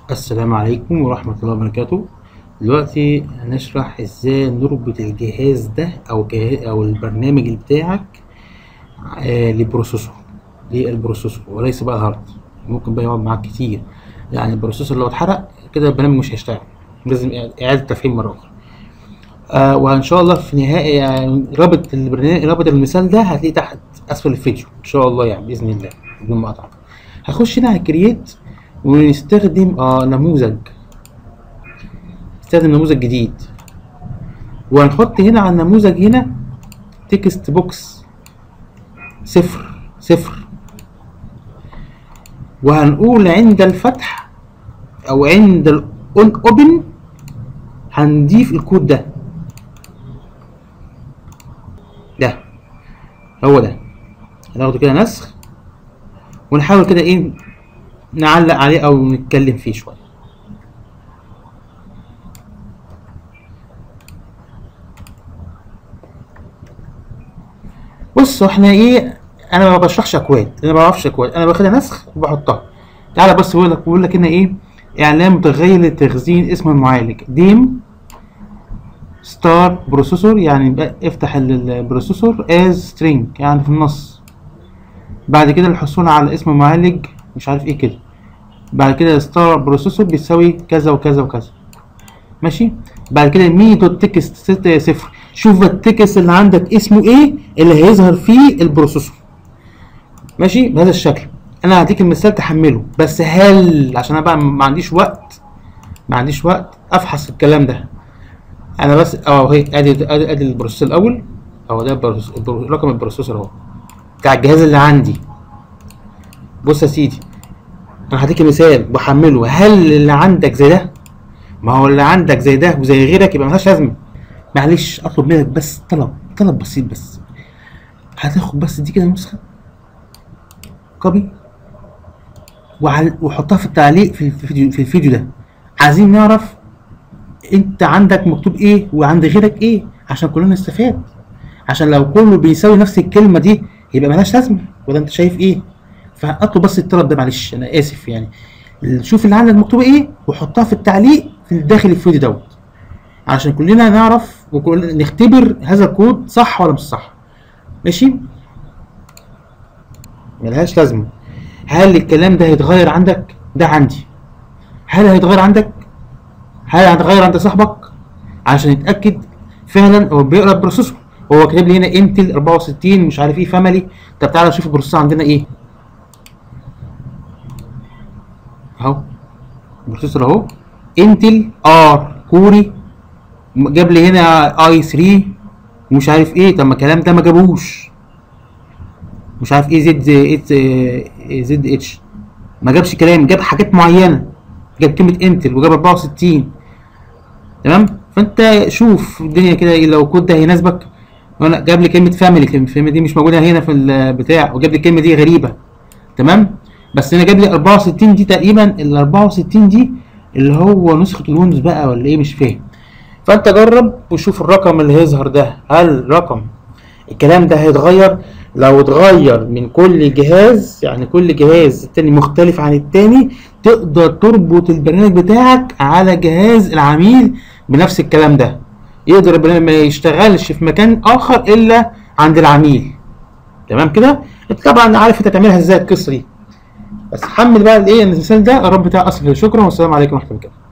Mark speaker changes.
Speaker 1: السلام عليكم ورحمة الله وبركاته دلوقتي هنشرح ازاي نربط الجهاز ده او جهاز او البرنامج بتاعك آه لبروسيسور للبروسيسور وليس بقى الهارد ممكن بقى يقعد معاك كتير يعني البروسيسور لو اتحرق كده البرنامج مش هيشتغل لازم اعادة تفعيل مرة اخرى آه وان شاء الله في نهاية يعني رابط البرنامج رابط المثال ده هتلاقيه تحت اسفل الفيديو ان شاء الله يعني باذن الله بدون مقاطعة هخش هنا على كرييت ونستخدم اه نموذج نستخدم نموذج جديد وهنحط هنا على النموذج هنا تكست بوكس صفر صفر وهنقول عند الفتح او عند الاون اوبن هنضيف الكود ده ده هو ده هناخده كده نسخ ونحاول كده ايه نعلق عليه او نتكلم فيه شويه بص احنا ايه انا ما بشرحش اكواد انا ما بعرفش اكواد انا باخدها نسخ وبحطها تعالى بس بقول لك بقول لك هنا ايه اعلان متغير لتخزين اسم المعالج ديم ستار بروسيسور يعني افتح البروسيسور از سترينج يعني في النص بعد كده الحصول على اسم معالج مش عارف ايه كده بعد كده ستار بروسيسور بيساوي كذا وكذا وكذا ماشي بعد كده مي دوت تكست ستة صفر شوف التكست اللي عندك اسمه ايه اللي هيظهر فيه البروسيسور ماشي بهذا الشكل انا هديك المثال تحمله بس هل عشان انا بقى ما عنديش وقت ما عنديش وقت افحص الكلام ده انا بس اه اهي ادي ادي ادي البروسيسور الاول اهو ده رقم البروسيسور اهو بتاع الجهاز اللي عندي بص يا سيدي انا هديك مثال بحمله هل اللي عندك زي ده ما هو اللي عندك زي ده وزي غيرك يبقى ملهاش لازمه معلش اطلب منك بس طلب طلب بسيط بس هتاخد بس دي كده نسخه كوبي وعل... وحطها في التعليق في الفيديو في الفيديو ده عايزين نعرف انت عندك مكتوب ايه وعند غيرك ايه عشان كلنا نستفاد عشان لو كله بيساوي نفس الكلمه دي يبقى ملهاش لازمه ولا انت شايف ايه فاطلب بس الطلب ده معلش انا اسف يعني شوف اللي عندك مكتوبه ايه وحطها في التعليق في داخل الفيديو دوت عشان كلنا نعرف وكل نختبر هذا الكود صح ولا مش صح ماشي ملهاش لازمه هل الكلام ده هيتغير عندك ده عندي هل هيتغير عندك هل هيتغير عند صاحبك عشان يتاكد فعلا هو بيقرا البروسيسور هو كاتب لي هنا انتل 64 مش عارف ايه فاميلي طب تعالى نشوف البروسيسور عندنا ايه اهو البروسيسور اهو انتل ار كوري جاب لي هنا اي 3 ومش عارف ايه طب ما الكلام ده ما جابوش مش عارف ايه زد زد اتش ما جابش كلام جاب حاجات معينه جاب كلمه انتل وجاب 64 تمام فانت شوف الدنيا كده لو الكود ده هيناسبك وانا جاب لي كلمه فاميلي الكلمه دي مش موجوده هنا في البتاع وجاب لي الكلمه دي غريبه تمام بس هنا جاب لي 64 دي تقريبا ال 64 دي اللي هو نسخه الويندوز بقى ولا ايه مش فاهم فانت جرب وشوف الرقم اللي هيظهر ده هل رقم الكلام ده هيتغير لو اتغير من كل جهاز يعني كل جهاز التاني مختلف عن التاني تقدر تربط البرنامج بتاعك على جهاز العميل بنفس الكلام ده يقدر البرنامج ما يشتغلش في مكان اخر الا عند العميل تمام كده انت طبعا عارف انت تعملها ازاي القصه دي بس حمل بقى الايه المثال ده الرب بتاع اصل شكرا والسلام عليكم ورحمه الله وبركاته